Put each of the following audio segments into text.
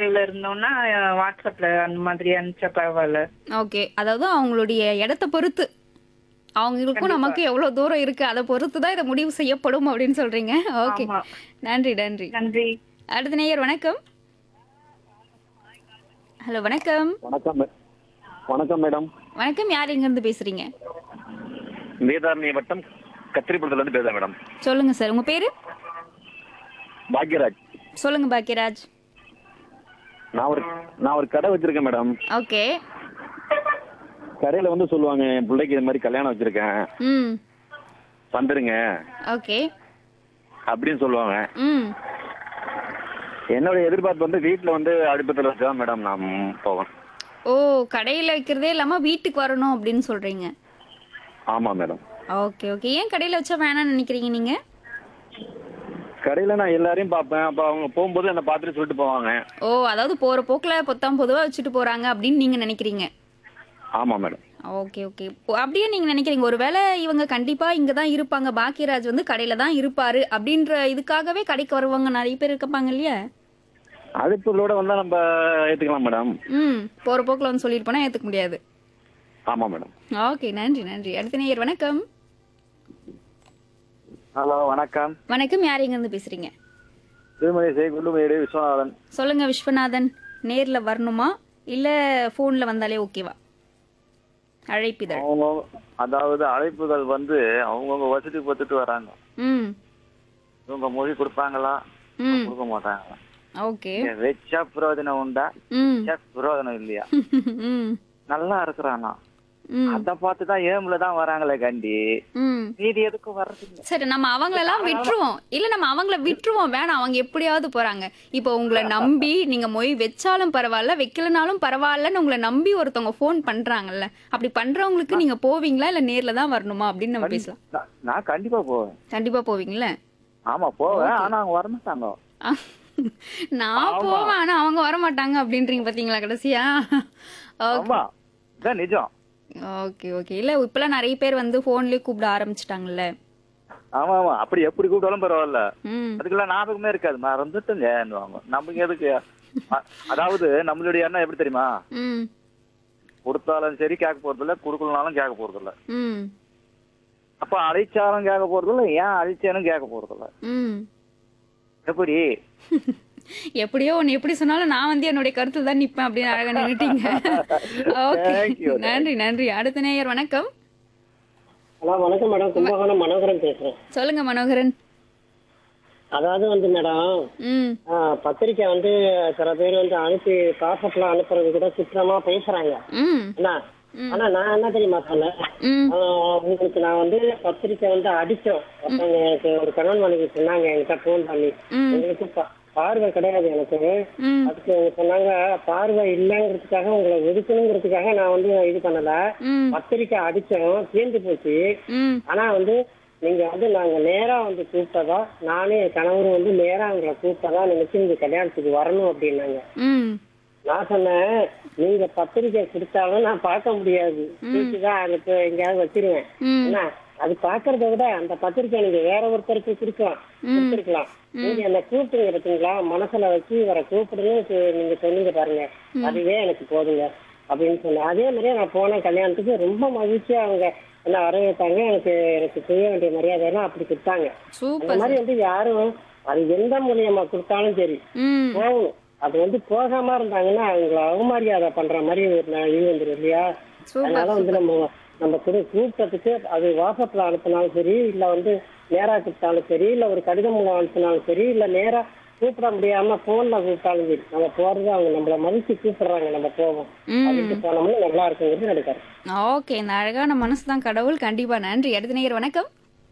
வெளிநாடுகள்ல இருந்தோம்னா அஹ், வாட்ஸ்அப்ல அந்த மாதிரி அனுப்பிச்சா பரவாயில்ல ஓகே அதாவது அவங்களுடைய இடத்த பொறுத்து அவங்களுக்கும் நமக்கு எவ்வளவு தூரம் இருக்கு அதை பொறுத்து தான் இதை முடிவு செய்யப்படும் அப்படின்னு சொல்றீங்க ஓகே ஆமா. நன்றி நன்றி நன்றி அடுத்த நேயர் வணக்கம் ஹலோ வணக்கம் வணக்கம் மே- வணக்கம் மேடம் வணக்கம் யார் எங்க இருந்து பேசுறீங்க வேதாரண்ய வட்டம் கத்திரிப்புறத்துல இருந்து பேசுறேன் மேடம் சொல்லுங்க சார் உங்க பேரு பாக்யராஜ் சொல்லுங்க பாக்கியராஜ் நான் ஒரு நான் ஒரு கடை வச்சிருக்கேன் மேடம் ஓகே கடையில வந்து சொல்லுவாங்க என் பிள்ளைக்கு இது மாதிரி கல்யாணம் வச்சிருக்கேன் ம் வந்துருங்க ஓகே அப்படின்னு சொல்லுவாங்க ம் என்னோட எதிர்பார்ப்பு வந்து வீட்டுல வந்து அடுப்பத்துல வச்சுதான் மேடம் நான் போவேன் ஓ கடையில் வைக்கிறதே இல்லாமல் வீட்டுக்கு வரணும் அப்படின்னு சொல்றீங்க ஆமா மேடம் ஓகே ஓகே ஏன் கடையில் வச்சா வேணாம்னு நினைக்கிறீங்க நீங்க கடையில நான் எல்லாரையும் பார்ப்பேன் அப்ப அவங்க போகும்போது என்ன பார்த்துட்டு சொல்லிட்டு போவாங்க ஓ அதாவது போற போக்குல பொத்தாம் பொதுவா வச்சுட்டு போறாங்க அப்படின்னு நீங்க நினைக்கிறீங்க ஆமா மேடம் ஓகே ஓகே அப்படியே நீங்க நினைக்கிறீங்க ஒருவேளை இவங்க கண்டிப்பா இங்க தான் இருப்பாங்க பாக்கியராஜ் வந்து கடையில தான் இருப்பாரு அப்படின்ற இதுக்காகவே கடைக்கு வருவாங்க நிறைய பேர் இருப்பாங்க இல்லையா அடுப்புகளோட வந்தா நம்ம ஏத்துக்கலாம் மேடம் ம் போற போக்குல வந்து சொல்லிட்டு போனா ஏத்துக்க முடியாது ஆமா மேடம் ஓகே நன்றி நன்றி அடுத்த நேயர் வணக்கம் ஹலோ வணக்கம் வணக்கம் யார் எங்க இருந்து பேசுறீங்க திருமதி சே குண்டுமேடு விஸ்வநாதன் சொல்லுங்க விஸ்வநாதன் நேர்ல வரணுமா இல்ல போன்ல வந்தாலே ஓகேவா அழைப்பிதழ் அவங்க அதாவது அழைப்புகள் வந்து அவங்கவுங்க வசதி பார்த்துட்டு வராங்க ம் இவங்க மொழி கொடுப்பாங்களா ம் கொடுக்க மாட்டாங்களா ஓகே இங்க வச்சா பிரயோஜனம் உண்டா ம் வச்சா பிரயோஜனம் இல்லையா ம் நல்லா இருக்கிறானா ம் அத பார்த்து தான் ஏம்ல தான் வராங்களே கண்டி ம் மீதி எதுக்கும் வர்றதில்ல சரி நம்ம அவங்களெல்லாம் விட்டுருவோம் இல்ல நம்ம அவங்கள விட்டுருவோம் வேணாம் அவங்க எப்படியாவது போறாங்க இப்போ உங்களை நம்பி நீங்க மொய் வச்சாலும் பரவாயில்ல வைக்கலனாலும் பரவாயில்லன்னு உங்களை நம்பி ஒருத்தவங்க ஃபோன் பண்றாங்கல்ல அப்படி பண்றவங்களுக்கு நீங்க போவீங்களா இல்ல நேர்ல தான் வரணுமா அப்படின்னு நம்ம பேசலாம் நான்- நான் கண்டிப்பா போவேன் கண்டிப்பா போவீங்களா ஆமா போவேன் ஆனா அவங்க வரமாட்டாங்க அஹ், நான் போவேன் ஆனா அவங்க வர மாட்டாங்க அப்படின்றீங்க பாத்தீங்களா கடைசியா ஆமா இதான் நிஜம் ஓகே ஓகே இல்ல இப்பெல்லாம் நிறைய பேர் வந்து போன்லயே கூப்பிட ஆரம்பிச்சிட்டாங்கல்ல ஆமா ஆமா அப்படி எப்படி கூப்பிட்டாலும் பரவாயில்ல ம் அதுக்கெல்லாம் ஞாபகமே இருக்காது மறந்துட்டுங்க நமக்கு எதுக்கு அ- அதாவது நம்மளுடைய எண்ணம் எப்படி தெரியுமா ம் கொடுத்தாலும் சரி கேட்க போறது இல்ல கொடுக்கலனாலும் கேட்க போறது இல்ல ம் அப்ப அழைச்சாலும் கேட்க போறது இல்ல ஏன் அழிச்சேனும் கேட்க போறது இல்ல ம் எப்படி எப்படியோ ஒன்னு எப்படி சொன்னாலும் நான் வந்து என்னுடைய கருத்துல தான் நிப்பேன் அப்படின்னு அழகா நின்னுட்டீங்க ஓகே Thank you. நன்றி நன்றி அடுத்த நேயர் வணக்கம் ஹலோ வணக்கம் மேடம் கும்பகோணம் மனோகரன் பேசுறேன் சொல்லுங்க மனோகரன் அதாவது வந்து மேடம் ம் ஆ, பத்திரிக்கை வந்து சில பேர் வந்து அனுப்பி பாசப்லாம் அனுப்புறது கூட குற்றமா பேசுறாங்க ம் என்ன ஆனா நான் என்ன தெரியுமா சொன்னேன் ம் ஆ, உங்களுக்கு நான் வந்து பத்திரிக்கை வந்து அடிச்சோம் ஒருத்தவங்க எனக்கு ஒரு கணவன் மனைவி சொன்னாங்க என்கிட்ட ஃபோன் பண்ணி ம். உங்களுக்கு பா- பார்வை கிடையாது எனக்கு ம் அதுக்கு அவங்க சொன்னாங்க பார்வை இல்லைங்கிறதுக்காக உங்களை ஒதுக்கணுங்கிறதுக்காக நான் வந்து இது பண்ணல ம் பத்திரிக்கை அடிச்சோம் தீர்ந்து போச்சு ம் ஆனா வந்து நீங்க வந்து நாங்க நேரா வந்து கூப்பிட்டதா நானே என் கணவரும் வந்து நேரா உங்களை கூப்பிட்டதா நினைச்சு நீங்க கல்யாணத்துக்கு வரணும் அப்படின்னாங்க ம் நான் சொன்னேன் நீங்க பத்திரிக்கை கொடுத்தாலும் நான் பார்க்க முடியாது தூக்கிதான் அதுக்கு எங்கேயாவது வச்சிருவேன் ம் என்ன அது பாக்குறத விட அந்த பத்திரிக்கை நீங்க வேற ஒருத்தருக்கு கொடுக்கலாம் கொடுத்துருக்கலாம் நீங்க என்ன கூப்பிட்டுங்கிறதுங்களா மனசுல வச்சு இவரை கூப்பிடுன்னு நீங்க சொன்னீங்க பாருங்க அதுவே எனக்கு போதுங்க அப்படின்னு சொன்னேன் அதே மாதிரியே நான் போன கல்யாணத்துக்கு ரொம்ப மகிழ்ச்சியா அவங்க என்ன வரவேற்பாங்க எனக்கு எனக்கு செய்ய வேண்டிய மரியாதையெல்லாம் அப்படி கொடுத்தாங்க அந்த சூப்பர் மாதிரி வந்து யாரும் அது எந்த மூலியமா கொடுத்தாலும் சரி ம் போகணும் அது வந்து போகாம இருந்தாங்கன்னா அவங்கள அவமரியாதை பண்ற மாதிரி ஒரு ந- இது வந்துடும் இல்லையா அதனால சூப்பர் வந்து நம்ம நம்ம கூட கூப்பிட்டதுக்கு அது வாட்ஸ்அப்ல அனுப்பினாலும் சரி இல்ல வந்து நேரா கூப்பிட்டாலும் சரி இல்ல ஒரு கடிதம் மூலம் அனுப்பினாலும் சரி இல்ல நேரா கூப்பிட முடியாம போன்ல கூப்பிட்டாலும் சரி நம்ம போறது அவங்க நம்மள மதிச்சு கூப்பிடுறாங்க நம்ம போவோம் ம் அப்படின்ட்டு போனோம்னா நல்லா இருக்குங்கிறது நினைக்கிறேன் ஓகே இந்த அழகான மனசு தான் கடவுள் கண்டிப்பா நன்றி அடுத்த நேயர் வணக்கம்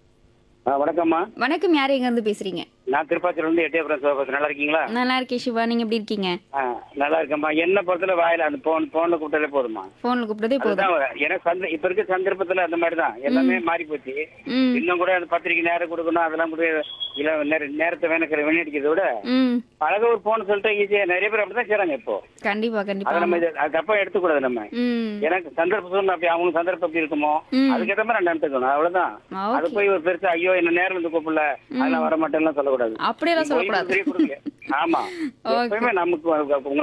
வணக்கம்மா வணக்கம் யார் எங்க இருந்து பேசுறீங்க நான் திருப்பாச்சியில இருந்து எட்டயபுரம் சிவபாசம் நல்லா இருக்கீங்களா நல்லா இருக்கேன் சிவா நீங்க எப்படி இருக்கீங்க ஆ, நல்லா இருக்கேம்மா என்ன பொறுத்தல வாயில அந்த போன் போன்ல கூப்பிட்டாலே போதுமா போன்ல கூப்பிட்டதே போதும் அதுதான் வர- எனக்கு சந்த இப்ப இருக்க சந்தர்ப்பத்துல அந்த மாதிரி தான் எல்லாமே மாறி போச்சு ம் இன்னும் கூட அந்த பத்திரிக்கை நேரம் கொடுக்கணும் அதெல்லாம் கூட இல்ல நேர- நேரத்தை வேணக்கிற வீணடிக்கிறத விட ம் அழக ஒரு போன் சொல்லிட்டு ஈஸியா நிறைய பேர் அப்படிதான் செய்றாங்க இப்போ கண்டிப்பா அதை கண்டிப்பா நம்ம இது- அது தப்பா எடுத்துக்கூடாது நம்ம ம் எனக்கு சந்தர்ப்ப சூழ்நிலை அப்படி அவங்க சந்தர்ப்பம் எப்படி இருக்குமோ ம். அதுக்கேற்ற மாதிரி நான் எடுத்துக்கணும் அவ்வளவுதான் அது ஓகே போய் ஒரு பெருசா ஐயோ என்ன நேரம் வந்து கூப்பிடல அதெல்லாம் வர மாட்டேன்லாம் சொல்லக்கூடாது அப்படியெல்லாம் சொல்லக்கூடாது கொடுக்கல ஆமா Okay. எப்பயுமே நமக்கு உங்க